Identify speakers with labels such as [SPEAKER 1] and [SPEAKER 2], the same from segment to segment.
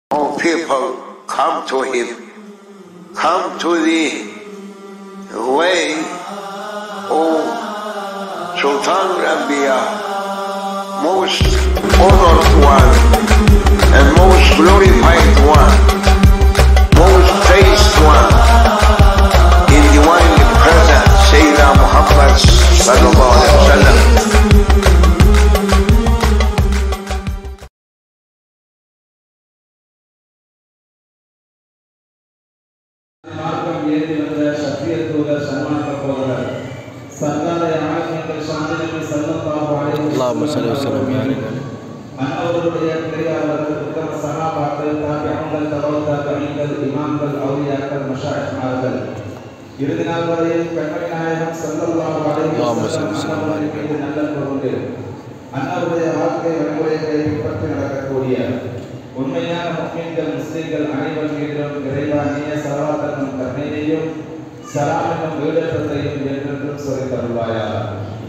[SPEAKER 1] All people come to him, come to the way of Sultan Rabia, most honored one and most glorified one, most praised one in divine presence, Sayyidina Muhammad sallallahu alaihi wasallam.
[SPEAKER 2] மார்க்கம் ஏந்தி வந்த சத்திய தூதர் சன்மார்க்க போதர் சர்தாரை ஆலயங்கள் சாந்தினங்கள் சல்லல்லாஹு அலைஹி
[SPEAKER 3] அல்லாஹும்ம ஸல்லி வஸல்லம் பாரிக் அலைஹி.
[SPEAKER 2] அன்னவருடைய பெரியார்கள் உத்தம சகாபாக்கள் தாபியங்கள் தவத்தாக்கள் இமாம்கள் அவுலியாக்கள் மஷாயிமார்கள் இறுதி நாள் வரையில் கண்மணி நாயகம் சல்லல்லாஹு அலைஹி
[SPEAKER 3] அல்லாஹும்ம
[SPEAKER 2] வஸல்லம்
[SPEAKER 3] ஸல்லி வஸல்லம்
[SPEAKER 2] அன்னவரின் மீது நல்ல கொண்டு அன்னவருடைய வாழ்க்கை வழிமுறைகளை பின்பற்றி நடக்கக்கூடிய உண்மையான முஸ்லிம்கள் முஸ்லிம்கள் அனைவர் மீதும் இறைவானிய சரவாத்தனும் கருணையையும் சலாமினும் வீடற்றத்தையும் என்றென்றும் சொல்லி தருவாயாக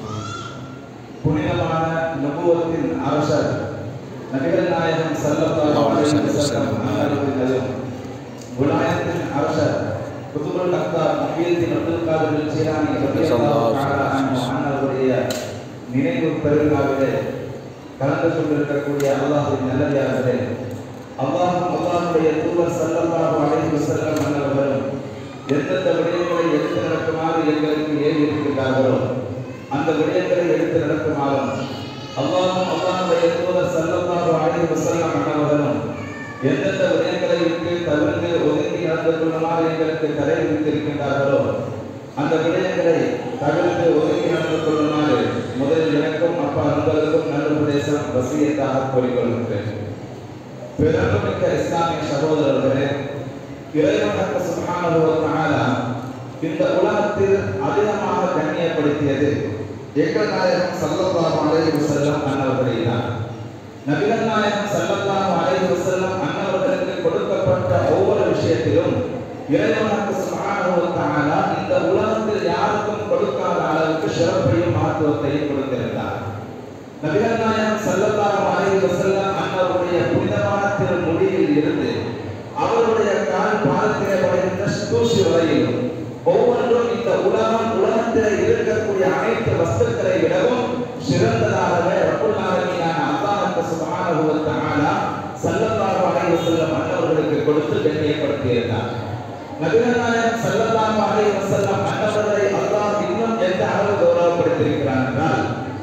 [SPEAKER 2] புனிதமான நுபுவத்தின் அரசர் நபிகள் நாயகம் ஸல்லல்லாஹு அலைஹி வஸல்லம் அவர்களின் விலாயத்தின் அரசர் குதுபுல் அக்தார் முஹியத்தின் அப்துல் காதிர் ஜீலானி ரலியல்லாஹு தஆலா அன்ஹு அவர்களுடைய நினைவு பெருவிழாவிலே கலந்து கொண்டிருக்கக்கூடிய அல்லாஹ்வின் நல்லடியார்களே அல்லாஹும் அல்லாஹ்வுடைய தூதர் ஸல்லல்லாஹு அலைஹி வஸல்லம் அவர்களும் எந்தெந்த விடயங்களை எடுத்து நடக்குமாறு எங்களுக்கு ஏறி இருக்கின்றார்களோ அந்த விடயங்களை எடுத்து நடக்குமாறும் அல்லாஹும் அல்லாஹ்வுடைய தூதர் ஸல்லல்லாஹு அலைஹி வஸல்லம் அவர்களும் எந்தெந்த விடயங்களை விட்டு தவிர்த்து ஒதுங்கி நடந்து கொள்ளுமாறு எங்களுக்கு தடை விதித்திருக்கின்றார்களோ அந்த விடயங்களை தவிர்த்து ஒதுங்கி நடந்து கொள்ளுமாறு முதலில் எனக்கும் அப்பா உங்களுக்கும் நல்ல உபதேசம் வசியத்தாக கூறிக்கொள்கின்றேன் பெருமிக்க இஸ்லாமிய சகோதரர்களே இறைவனுக்கு சுப்ஹானஹு வ தஆலா இந்த உலகத்தில் அதிகமாக கண்ணியப்படுத்தியது எங்கள் நாயகம் ஸல்லல்லாஹு அலைஹி வஸல்லம் அன்னவர்களை தான் நபிகள் நாயகம் ஸல்லல்லாஹு அலைஹி வஸல்லம் அன்னவர்களுக்கு கொடுக்கப்பட்ட ஒவ்வொரு விஷயத்திலும் இறைவனுக்கு சுப்ஹானஹு வ தஆலா இந்த உலகத்தில் யாருக்கும் கொடுக்காத அளவுக்கு சிறப்பையும் மகத்துவத்தையும் கொடுத்திருந்தார் நபிகள் நாயகம் ஸல்லல்லாஹு அலைஹி வஸல்லம் அன்னவருடைய புனிதமான திருமொழியில் இருந்து அவருடைய கால் பாதத்திலே படுகின்ற தூசி வரையிலும் ஒவ்வொன்றும் இந்த உலகம் உலகத்தில் இருக்கக்கூடிய அனைத்து வஸ்துக்களை விடவும் சிறந்ததாகவே ரப்புல் ஆலமீனான அல்லாஹ்வுக்கு சுப்ஹானஹு வ தஆலா ஸல்லல்லாஹு அலைஹி வஸல்லம் அன்னவர்களுக்கு கொடுத்து கண்ணியப்படுத்தியிருந்தார் நபிகள் நாயகம் ஸல்லல்லாஹு அலைஹி வஸல்லம் அன்னவர்களை அல்லாஹ் இன்னும் எந்த அளவு கௌரவப்படுத்தியிருக்கிறார் என்றால்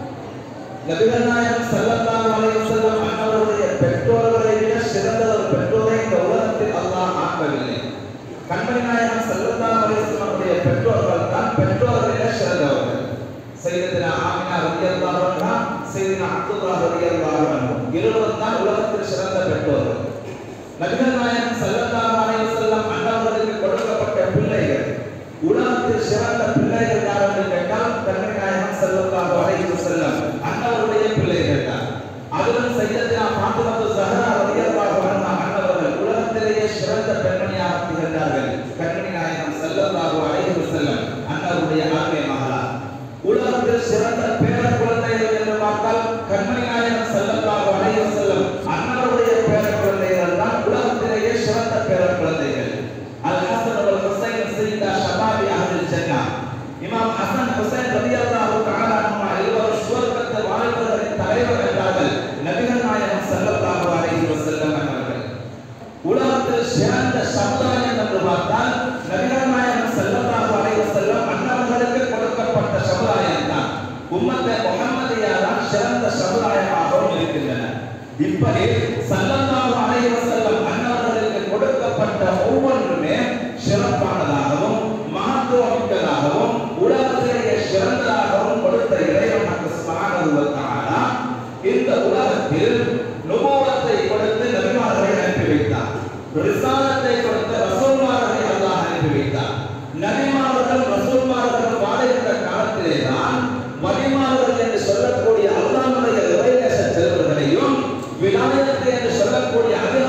[SPEAKER 2] நபிகள் நாயகம் ஸல்லல்லாஹு அலைஹி வஸல்லம் அன்னவருடைய பெற்றோர்களை விட சிறந்த ஒரு பெற்றோரை இந்த உலகத்தில் அல்லாஹ் ஆக்கவில்லை கண்மணி நாயகம் ஸல்லல்லாஹு அலைஹி வஸல்லமுடைய பெற்றோர்கள் தான் பெற்றோர்களை விட சிறந்தவர்கள் சையதுனா ஆமினா ரலியல்லாஹு அன்ஹா சையதுனா அப்துல்லாஹ் ரலியல்லாஹு அன்ஹு இருவரும் தான் உலகத்தில் சிறந்த பெற்றோர்கள் நபிகள் நாயகம் ஸல்லல்லாஹு அலைஹி வஸல்லம் அன்னவர்களுக்கு கொடுக்கப்பட்ட பிள்ளைகள் உலகத்தில் சிறந்த பிள்ளைகள் யார் என்று கேட்டால் கண்மணி நாயகம் ஸல்லல்லாஹு அலைஹி வஸல்லம் அன்னவருடைய பிள்ளைகள் தான் அதிலும் சையதுனா ஃபாத்திமா ஸஹரா ரலியல்லாஹு அன்ஹா அன்னவர்கள் உலகத்திலேயே சிறந்த பெண்மணியாக திகழ்ந்தார்கள் கண்மணி நாயகம் ஸல்லல்லாஹு அலைஹி வஸல்லம் அன்னவருடைய ஆண்மை மகளார் உலகத்தில் சிறந்த பேர குழந்தைகள் என்று பார்த்தால் கண்மணி நாயகம் ஸல்லல்லாஹு அலைஹி வஸல்லம் அன்னவருடைய பேர குழந்தைகள் தான் உலகத்திலேயே சிறந்த பேர குழந்தைகள் அல் ஹசன் வல் ஹுசைன் சையதா ஷபாபி அஹ்லில் ஜன்னah இமாம் ஹசன் ஹுசைன் ரலியல்லாஹு தஆலா அன்ஹுமா இருவரும் சுவர்க்கத்து வாழ்வர்களின் தலைவர் என்றார்கள் நபிகள் நாயகம் ஸல்லல்லாஹு அலைஹி வஸல்லம் அவர்கள் உலகத்தில் சிறந்த சமுதாயம் என்று பார்த்தால் நபிகள் நாயகம் ஸல்லல்லாஹு அலைஹி வஸல்லம் அன்னவர்களுக்கு கொடுக்கப்பட்ட சமுதாயம் தான் உம்மத்தை முஹம்மதியா தான் சிறந்த சமுதாயமாகவும் இருக்கின்றன இப்படி ஸல்லல்லாஹு அலைஹி வஸல்லம் அன்னவர்களுக்கு கொடுக்கப்பட்ட ஒவ்வொன்றுமே சிறப்பானதாகவும் மகத்துவமிக்கதாகவும் உலகத்திலேயே சிறந்ததாகவும் கொடுத்த இறைவன் நமக்கு சுப்ஹானஹு வ தஆலா இந்த உலகத்தில் நுபுவத்தை கொடுத்து நபிமார்களை அனுப்பி வைத்தார் ரிசாலத்தை கொடுத்து ரசூல்மார்களை அல்லாஹ் அனுப்பி வைத்தார் நபிமார்கள் ரசூல்மார்கள் வாழுகின்ற காலத்திலே தான் வலிமார்கள் என்று சொல்லக்கூடிய அல்லாஹ்வுடைய இறைநேச செல்வர்களையும் விலாயத்தை என்று சொல்லக்கூடிய அதிக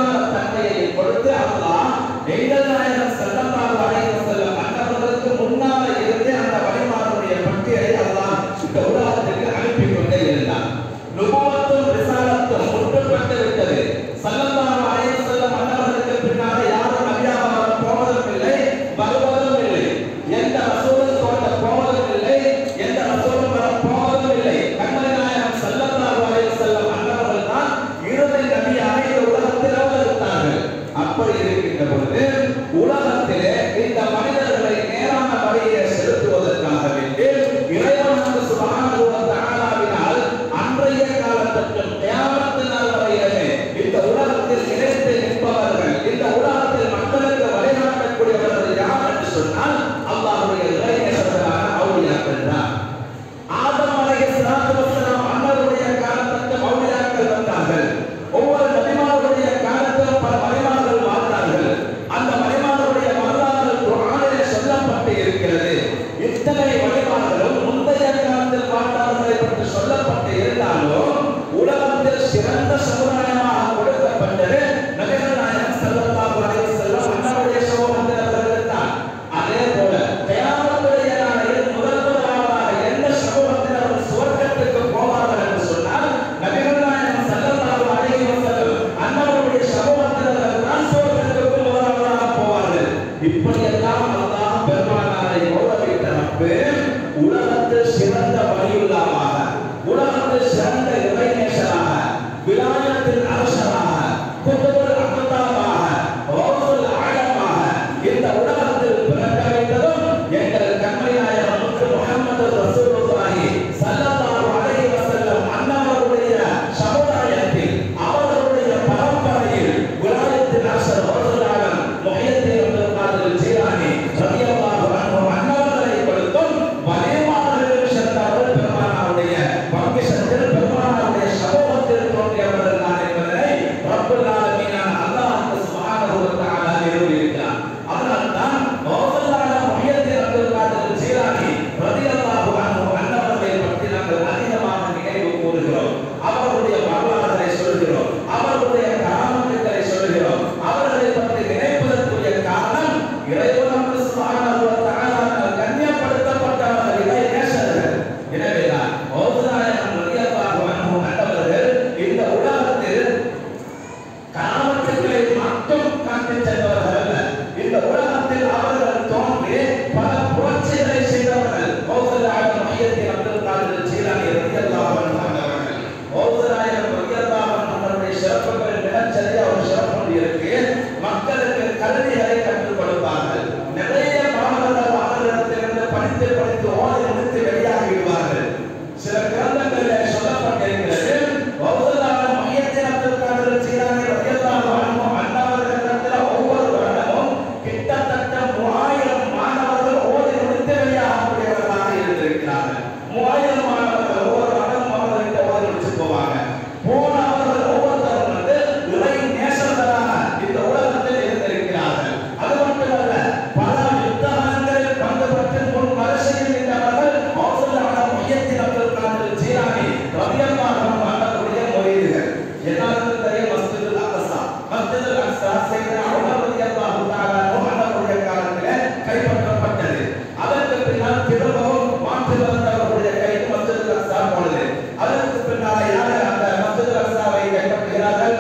[SPEAKER 2] கல்விகளை கற்றுக் கொடுப்பார்கள் நிறைய மாணவர்கள் அவர்களிடத்திலிருந்து படித்து படித்து ஓதி முடித்து வெளியாகி விடுவார்கள் சில கிரந்தங்களில் சொல்லப்பட்டிருக்கிறது பௌத்ததான மையத்தில் அப்துல் காதர் ஜீலானி ரலியல்லாஹு அன்ஹு அன்னவர்களிடத்தில் ஒவ்வொரு வருடமும் கிட்டத்தட்ட மூவாயிரம் மாணவர்கள் ஓதி முடித்து வெளியாகக்கூடியவர்களாக இருந்திருக்கிறார்கள் மூவாயிரம் மாணவர்கள் ஒவ்வொரு வருடமும் அவர்கிட்ட ஓதி முடிச்சு போவாங்க போன அவர்கள் ஒவ்வொருத்தரும் வந்து இறை நேசர்களாக இந்த உலகத்தில் இருந்திருக்கிறார்கள் அது மட்டுமல்ல பல யுத்தகங்களில் பங்கு பெற்று முன் வரிசையில் நின்றவர்கள் மௌசலான மையத்தில் அப்துல் காதர் ஜீலானி ரலியல்லாஹு அன்ஹு ஆண்டவருடைய முரீதுகள் எல்லாருக்கும் தெரியும் மஸ்ஜிதுல் அக்ஸா மஸ்ஜிதுல் அக்ஸா சையதுனா உமர் ரலியல்லாஹு தஆலா அன்ஹு ஆண்டவருடைய காலத்திலே கைப்பற்றப்பட்டது அதற்கு பின்னால் திரும்பவும் மாற்று வந்தவர்களுடைய கைக்கு மஸ்ஜிதுல் அக்ஸா போனது அதற்கு பின்னால் யார் அந்த மஸ்ஜிதுல் அக்ஸாவை கைப்பற்றுகிறார்கள்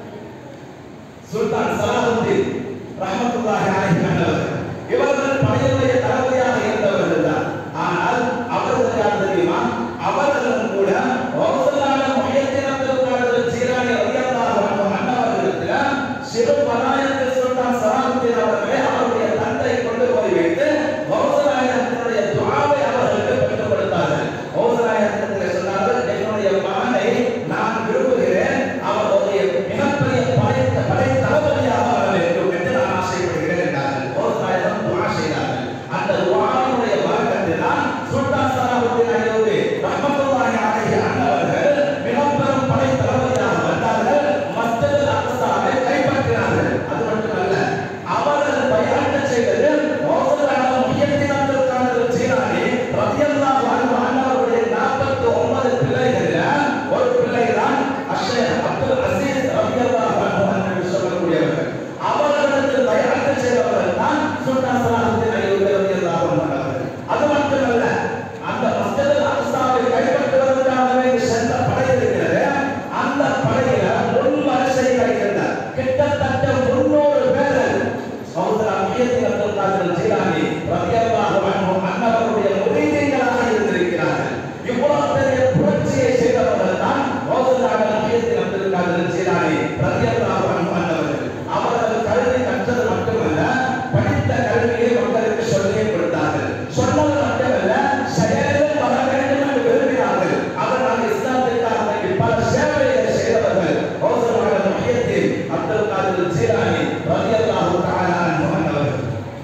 [SPEAKER 2] சுல்தான் சலாஹுத்தீன் ரஹமத்துல்லாஹி அலைஹி கண்டவர்கள் இவர்கள் படையுடைய தளபதியாக இருந்தவர்கள் தான் ஆனால் அவர்கள் யார் தெரியுமா அவர்களும் கூட ஓசலான மையத்தினத்திற்கான சீரானி ரலியல்லாஹு அன்ஹு அன்னவர்களிடத்தில் சிறு பலாயத்து சுல்தான் சலாஹுத்தீன் அவர்களை அவருடைய தந்தை கொண்டு போய் வைத்து ஓசலாயத்தினுடைய துஆவை அவர்களுக்கு பெற்றுக் கொடுத்தார்கள் ஓசலாயத்திற்கு சொன்னார்கள் என்னுடைய மகனை நான் விரும்புகிறேன் அவர் ஒரு மிகப்பெரிய படை படை தளபதியாக வர வேண்டும் என்று நான் ஆசைப்படுகிறேன் என்றார்கள் ஓசலாயம் துஆ செய்தார்கள் அந்த துஆவினுடைய வரக்கத்தினால் சுல்தான் சலாஹுத்தீன் அய்யூபி ரஹ்மத்துல்லாஹி அலைஹி அன்னவர்கள் மிகப்பெரும் படை தளபதியாக வந்தார்கள் மஸ்ஜிதுல் அக்ஸாவை கைப்பற்றினார்கள் அது மட்டுமல்ல அவர்கள் பயாட்டு செய்தது ஓசலான முஹியத்தினத்திற்கான ஜீலானி ரலியல்லாஹு அன்ஹு அன்னவருடைய 49 பிள்ளைகள்ல ஒரு பிள்ளைதான் அஷேக் அப்துல் அசீஸ் ரலியல்லாஹு அன்ஹு என்று சொல்லக்கூடியவர்கள் அவர்களுக்கு பயாட்டு செய்தவர்கள் தான் சுல்தான் சலாஹுத்தீன் அய்யூபி ரலியல்லாஹு அன்ஹு அவர்கள் அது மட்டுமல்ல அந்த மஸ்ஜிதுல் அக்ஸாவை கைப்பற்றுவதற்காகவே சென்ற படை இருக்கிறது அந்த படையில முன் வரிசையில் இருந்த கிட்டத்தட்ட முன்னூறு பேர்கள் சௌதரா மையத்தில் அப்துல் காதர் ஜீலானி ரலியல்லாஹு அன்ஹு அன்னவருடைய முரீதீன்களாக இருந்திருக்கிறார்கள் இவ்வளவு பெரிய புரட்சியை செய்தவர்கள் தான் சௌதரா மையத்தில் அப்துல் காதர் ஜீலானி ரலியல்லாஹு அன்ஹு அன்னவர்கள் அவர்கள் கல்வி கற்றது மட்டுமல்ல படித்த கல்வியை மக்களுக்கு சொல்லியே கொடுத்தார்கள் சொன்னது மட்டுமல்ல செயலில் வர வேண்டும் என்று விரும்பினார்கள் அதனால் இஸ்லாத்திற்காக வேண்டி பல சேவைகளை செய்தவர்கள் ஹவுசலான மையத்தில் அப்துல் காதர் ஜீலானி ரலியல்லாஹு தஆலா அன்ஹு அன்னவர்கள்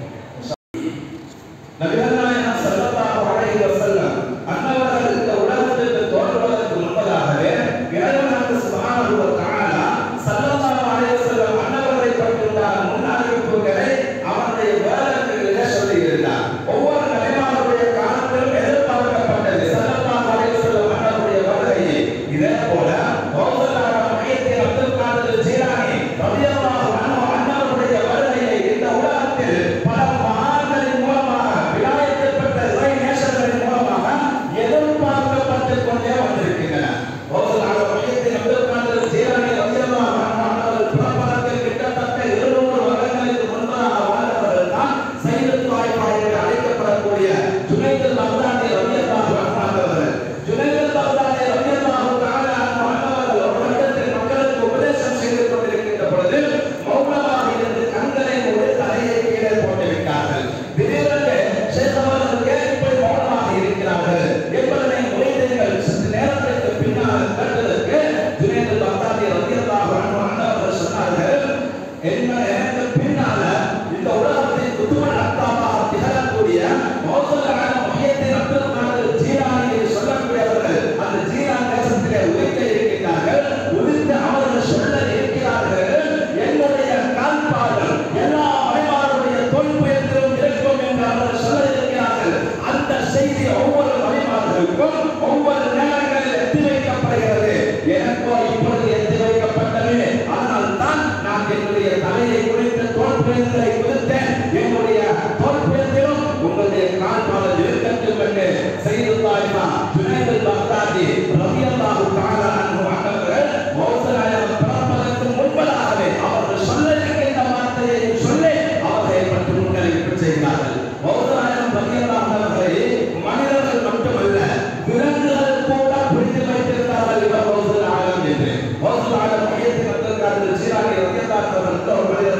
[SPEAKER 2] நபிகள் நாயகம் ஸல்லல்லாஹு அலைஹி வஸல்லம் அன்னவர்கள் இந்த உலகத்திற்கு தோன்றுவதற்கு முன்பதாகவே இறைவனாக சுப்ஹானஹு வ தஆலா ஸல்லல்லாஹு அலைஹி வஸல்லம் அன்னவர்களை பற்றியுண்டான முன்னறிவிப்புகளை அவருடைய வேதங்களிலே சொல்லியிருந்தார் ஒவ்வொரு நபிமார்களுடைய காலத்திலும் எதிர்பார்க்கப்பட்டது ஸல்லல்லாஹு அலைஹி வஸல்லம் அன்னவருடைய வருகையை இதே போல கௌசலான மையத்தில் அப்துல் காதர் ஜீலானி ரலியல்லாஹு அன்ஹு அன்னவருடைய வருகையை இந்த உலகத்தில் பல மகான்களின் மூலமாக விலாயத்தை பெற்ற இறை நேசர்களின் மூலமாக எதிர்பார்க்கப்பட்டுக் கொண்டே வந்திருக்கின்றன கௌசலான மையத்தில் அப்துல் காதர் ஜீலானி ரலியல்லாஹு அன்ஹு அன்னவர்கள் பிறப்பதற்கு கிட்டத்தட்ட 200 வருடங்களுக்கு முன்பாக வாழ்ந்தவர்கள் தான் சையது தாயிஃபா என்று அழைக்கப்படக்கூடிய ஜுனைதுல் பக்தாதி ரலியல்லாஹு அன்ஹு அன்னவர்கள் ஜுனைதுல் பக்தாதி ரலியல்லாஹு தஆலா அன்ஹு அன்னவர்கள் ஒரு வருடத்தில் மக்களுக்கு உபதேசம் செய்து கொண்டிருக்கின்ற பொழுது மௌனமாக இருந்து கண்களை மூடி தலையை கீழே போட்டு விட்டார்கள் திடீரென்று ஷேக் அவர்கள் ஏன் இப்படி மௌனமாக இருக்கிறார்கள் என்பதனை முறைதீர்கள் சற்று நேரத்திற்கு பின்னால் கேட்டதற்கு ஜுனைதுல் பக்தாதி ரலியல்லாஹு அன்ஹு அன்னவர்கள் சொன்னார்கள் என்ன எனக்கு பின்னால இந்த உலகத்தின் குத்துவன் அத்தாமாக திகழக்கூடிய மௌசலான மையத்தின் அப்துல் காதர் ஜீலானி என்று சொல்லக்கூடியவர்கள் அந்த ஜீலான் தேசத்திலே உதிக்க இருக்கின்றார்கள் உதித்து அவர்கள் சொல்ல இருக்கிறார்கள் என்னுடைய கால்பாதம் எல்லா மலைமாருடைய தொல்புயத்திலும் இருக்கும் என்று அவர்கள் சொல்ல இருக்கிறார்கள் அந்த செய்தி ஒவ்வொரு மலைமார்களுக்கும் ஒவ்வொரு நேரங்களில் எத்தி வைக்கப்படுகிறது எனக்கோ இப்பொழுது எத்தி வைக்கப்பட்டது அதனால் தான் நான் என்னுடைய தலையை குறித்து தோல்புயங்களை குறித்தேன் என்னுடைய தோல்புயத்திலும் உங்களுடைய கால்பாதம் இருக்கட்டும் என்று செய்து தாய்மா ஜுனைதுல் பக்தாதி ரலியல்லாஹு தஆலா அன்ஹு அன்னவர்கள் மௌசலாயம் பிறப்பதற்கு முன்பதாகவே அவர்கள் சொல்ல இருக்கின்ற வார்த்தையை சொல்லி அவர்களை பற்றி முன்னறிவிப்பு செய்தார்கள் மௌசலாயம் ரலியல்லாஹு அன்ஹவர்களை மனிதர்கள் மட்டுமல்ல விலங்குகள் கூட பிடித்து வைத்திருந்தார்கள் இவர் மௌசலாயம் என்று மௌசலாயம் மையத்தில் வந்திருக்கார்கள் சீராகி ரலியல்லாஹு அன்ஹு ஒரு மனிதர்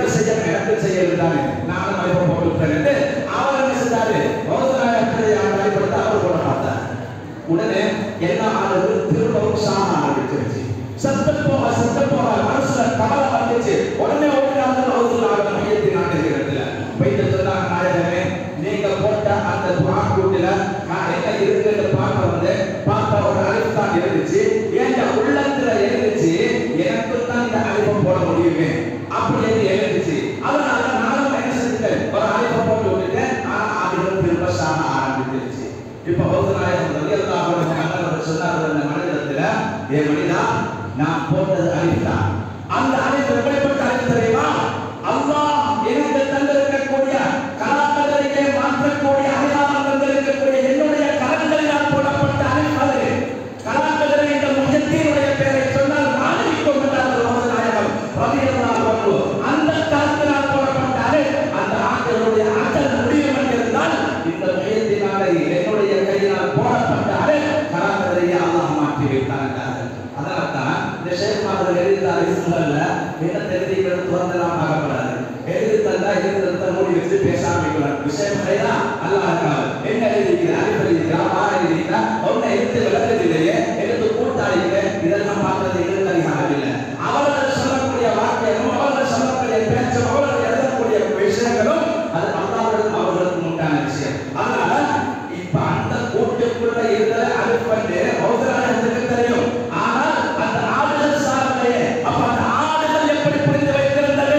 [SPEAKER 2] இவர் செய்ய எனக்கு செய்யறதுதானே நானும் அறிவு போட்டு அவர் என்ன செஞ்சாரு கௌதராயத்தை அழைப்படுத்த அவர் போட பார்த்தார் உடனே என்ன ஆனது திரும்பவும் சாக ஆரம்பிச்சிருச்சு சத்த போக சத்த போக மனசுல கவலை வந்துச்சு உடனே ஓடினாங்க கௌதராக மையத்தின் நாட்டுகிறதுல போயிட்டு சொன்னாங்க நாயகமே நீங்க போட்ட அந்த துவா கூட்டில நான் என்ன இருக்குன்னு பார்க்க வந்தேன் பார்த்தா ஒரு அழைப்பு தான் இருந்துச்சு என் உள்ளத்துல இருந்துச்சு எனக்கு தான் இந்த அழைப்பை போட முடியுமே அப்படி என்று எழுந்துச்சு அதனால நானும் என்ன செஞ்சுட்டேன் ஒரு அழைப்பை போட்டு விட்டுட்டேன் ஆனா அதுகள் திரும்ப சாக ஆரம்பிச்சிருச்சு இப்ப பௌத்தநாயகம் ரலியல்லாஹு அன்ஹு அண்ணன் சொன்னார் அந்த மனிதத்துல ஏ மனிதா நான் போட்டது அழைத்தான் அந்த அழைப்பு எப்படிப்பட்ட அழைப்பு தெரியுமா அல்லாஹ் எனக்கு தந்திருக்கக்கூடிய கலாக்கதரிலே மாற்றக்கூடிய அதிகாரம் தந்திருக்கக்கூடிய என்னுடைய கரங்களினால் போடப்பட்ட அழைப்பு அது கலாக்கதரி என்ற முகத்தினுடைய பெயரை சொன்னால் மாணவிக்கும் என்றார்கள் பௌத்தநாயகம் ரலியல்லாஹு அன்ஹு அந்த கரத்தினால் போடப்பட்ட அழைப்பு அந்த ஆண்களுடைய ஆற்றல் முடியும் என்றிருந்தால் இந்த மையத்தினாலே என்னுடைய கையினால் போடப்பட்ட அலை கராக்கரையை அல்லாஹ் மாற்றி வைத்தான் என்றார்கள் அதனால தான் இந்த ஷேக்மார்கள் எழுதிய அறிவுகள்ல என்ன தெரிவிக்கிறது துறந்தெல்லாம் ஆகப்படாது எழுதி தந்தா எழுதி தந்தா மூடி வச்சு பேச ஆரம்பிக்கலாம் விஷயம் கைதா அல்லாஹ் இருக்காது என்ன எழுதிக்கிறா அறிவு எழுதிக்கிறா பாட எழுதிக்கிறா ஒன்னை எடுத்து விளக்கத்திலேயே எடுத்து கூட்டாளிகளே இதெல்லாம் பார்க்கறது எங்களுக்கு அதிகாரம் இல்லை அவர்கள் சொல்லக்கூடிய வாக்கியமும் அவர்கள் சொல்லக்கூடிய பேச்சும் அவர்கள் எழுதக்கூடிய விஷயங்களும் அது அல்லாஹ்விடம் அவர்களுக்கு உண்டான விஷயம் அதனால இப்ப அந்த கூட்டுக்குள்ள இருக்கிற அழுப்பண்டு பௌத்தராயத்துக்கு தெரியும் ஆனால் அந்த ஆடுகள் சாரலையே அப்ப அந்த ஆடுகள் எப்படி புரிந்து வைத்திருந்தது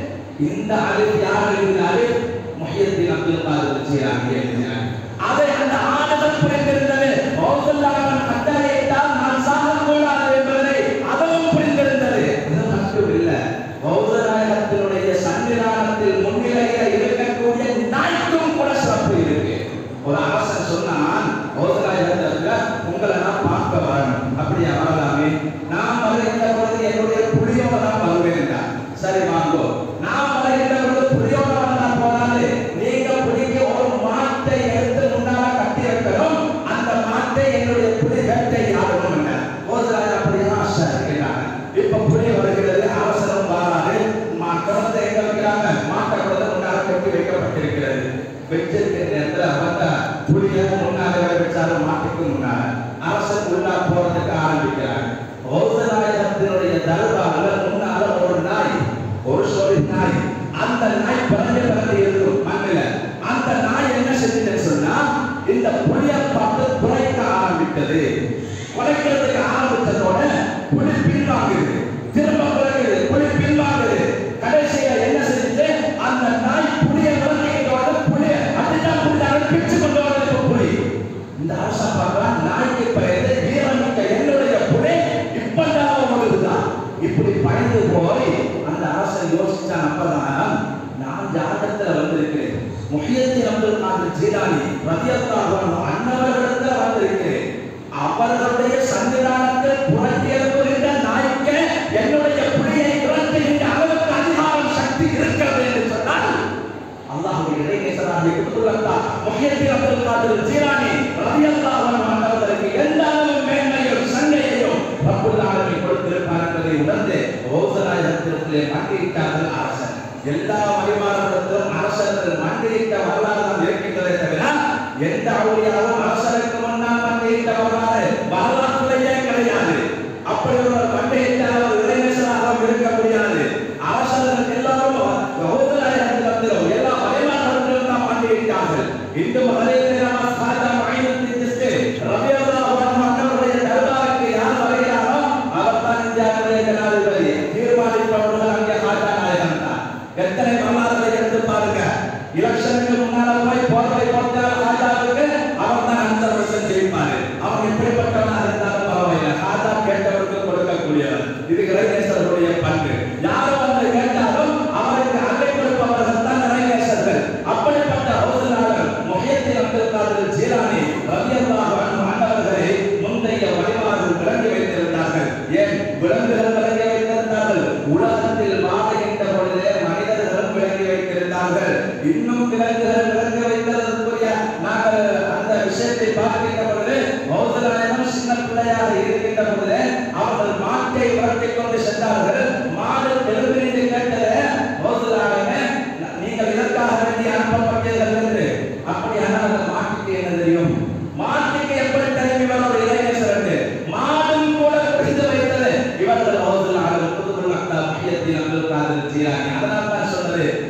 [SPEAKER 2] இந்த அழிவு யார் எழுதின அழிவு முஹியத்தின் அப்துல் காதர் ஜீலானி எழுதினார் அதை அந்த ஆடுகள் புரிந்திருந்தது பௌத்தல்லாஹன் கட்டளையிட்டால் நான் சாகக்கூடாது என்பதை அதுவும் புரிந்திருந்தது இது மட்டும் இல்லை பௌத்தராயத்தினுடைய சன்னிதானத்தில் முன்னிலையில் இருக்கக்கூடிய நாய்க்கும் கூட சிறப்பு இருக்கு ஒரு அரசன் சொன்னான் பௌத்தராயத்துல உங்களை நான் பார்க்க வரணும் அப்படியா வரலாமே நான் வருகின்ற பொழுது என்னுடைய புலியோட தான் வருவேன் என்றார். சரி வாங்கோ நான் வருகின்ற பொழுது புலியோட வந்தா போதாது நீங்க புலிக்கு ஒரு மாட்டை எடுத்து முன்னால கட்டி வைக்கணும் அந்த மாட்டை என்னுடைய புலி வேட்டை ஆடணும் என்றார். பௌத்தராயர் அப்படியா சரி கேட்டாங்க இப்ப புலி வருகிறது அவசரம் வாராது குழந்தை எங்க வைக்கிறாங்க மாட்டை குழந்தை முன்னால கட்டி வைக்கப்பட்டிருக்கிறது வச்சிருக்கிற நேரத்துல பார்த்தா புலிய முன்னாலே வச்சாரு மாட்டுக்கு முன்னால அரசன் உள்ளா போறதுக்கு ஆரம்பிக்கிறாங்க பௌத்தநாயகத்தினுடைய தர்பார்ல முன்னால ஒரு நாய் ஒரு சொல்லி நாய் அந்த நாய் பிறந்து பிறந்து இருக்கும் மண்ணில அந்த நாய் என்ன செஞ்சுன்னு சொன்னா இந்த புலிய பார்த்து குறைக்க ஆரம்பித்தது குறைக்கிறதுக்கு ஆரம்பிச்சதோட புலி பின்வாங்குது திரும்ப குறைக்குது புலி பின்வாங்குது கடைசியில என்ன செஞ்சுச்சு அந்த நாய் புலிய விளக்கிட்டோட புலிய அதுதான் புலியால பிச்சு கொண்டு வரது புலி இந்த அரசா பார்த்தா நாய்க்கு பயந்து வீரமிக்க என்னுடைய புலி இப்பதான் வருதுதான் இப்படி பயந்து போய் அந்த அரசன் யோசிச்சா அப்பதான் நான் ஜாதகத்துல வந்திருக்கிறேன் முஹியத்தின் அப்துல் காதர் ஜீலானி ரதியல்லாஹு அன்ஹு அன்னவர்களிடத்துல வந்திருக்கிறேன் அவர்களுடைய சன்னிதானத்தில் புரட்டி எழுப்புகின்ற நாய்க்கு என்னுடைய புலியை விரட்டுகின்ற அளவுக்கு அதிகாரம் சக்தி இருக்கிறது என்று சொன்னால் அல்லாஹ்வுடைய இறைநேசராகிய குத்துல்லா முஹியத்தின் அப்துல் காதர் ஜீலானி ரலியல்லாஹு அன்ஹு அன்னவர்களுக்கு எந்த அளவு மேன்மையும் சங்கையையும் ரப்புல் ஆலமீன் கொடுத்திருப்பார் என்பதை உணர்ந்து பௌத்தராயத்திலே மண்டியிட்டார்கள் அரசன் எல்லா வழிமாறுகளுக்கும் அரசர்கள் மண்டியிட்ட வரலாறு தான் இருக்கின்றதே தவிர எந்த அவுளியாவும் அரசருக்கு முன்னால் மண்டியிட்ட வரலாறு வரலாற்றிலேயே கிடையாது அப்படி ஒரு மண்டியிட்ட ஒரு இறைநேசராக இருக்க முடியாது அரசர்கள் எல்லாரும் பௌத்தராயத்திலும் எல்லா வழிமாறுகளுக்கும் தான் மண்டியிட்டார்கள் இந்து மகளிர் சாஜா மஹிமுத்தின் ஜிஸ்து ரபியல்லாஹு அன்ஹு அன்னவருடைய தர்பாருக்கு யார் வருகிறாரோ அவர் தான் இந்தியாவிலே ஜனாதிபதி தீர்மானிப்பவர்கள் அங்கே ஹாஜா நாயகன் தான் எத்தனை வரலாறுகளை எடுத்து பாருங்க எலெக்ஷனுக்கு முன்னால போய் போர்வை போட்டால் ஹாஜாவுக்கு அவர் தான் அந்த வருஷம் ஜெயிப்பாரு அவன் எப்படிப்பட்டவனா இருந்தாலும் பரவாயில்லை ஹாஜா கேட்டவருக்கு கொடுக்கக்கூடியவர் இது இறைநேசர்களுடைய பண்பு யாரும் வந்து கேட்டாலும் அவருக்கு அள்ளி கொடுப்பவர்கள் தான் இறைநேசர்கள் அப்படிப்பட்ட அவசராளர் முஹியத்தின் அப்துல் காதர் ஜீலானி ரலியல்லாஹு அன்ஹு ஆண்டவர்களை முந்தைய வழிமாறுகள் விளங்கி வைத்திருந்தார்கள் ஏன் விலங்குகள் விளங்கி வைத்திருந்தார்கள் உலகத்தில் வாழ்கின்ற பொழுதே மனிதர்களும் விளங்கி வைத்திருந்தார்கள் இன்னும் விலங்குகள் விளங்கி வைத்ததற்குரிய நாங்கள் அந்த விஷயத்தை பார்க்கின்ற பொழுது பௌத்தராயணம் சின்ன பிள்ளையாக இருக்கின்ற பொழுது அவர்கள் மாட்டை விரட்டிக் கொண்டு சென்றார்கள் மாடு எழுந்திருந்து கேட்டது பௌத்த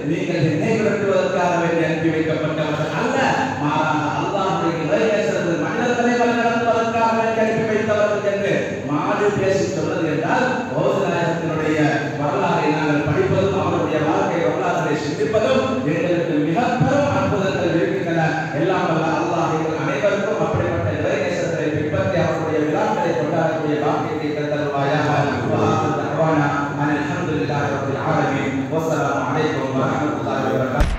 [SPEAKER 2] நீங்கள் என்னை விரட்டுவதற்காக வேண்டி அனுப்பி வைக்கப்பட்டவர்கள் அல்ல மாறாக அல்லாஹ்வுடைய இறைநேசரது மனிதர்களை வழிநடத்துவதற்காக வேண்டி அனுப்பி வைத்தவர்கள் என்று மாடு பேசி சொன்னது என்றால் ஓசநாயகத்தினுடைய வரலாறை நாங்கள் படிப்பதும் அவருடைய வாழ்க்கை வரலாற்றை சிந்திப்பதும் எங்களுக்கு மிக பெரும் அற்புதங்கள் இருக்கின்றன எல்லாம் வல்ல அல்லாஹ் எங்கள் அனைவருக்கும் அப்படிப்பட்ட இறைநேசத்தை பின்பற்றி அவருடைய விழாக்களை கொண்டாடக்கூடிய பாக்கியத்தை தந்தருவாயாக وآخر دعوانا أن الحمد لله رب العالمين والسلام عليكم ورحمة الله وبركاته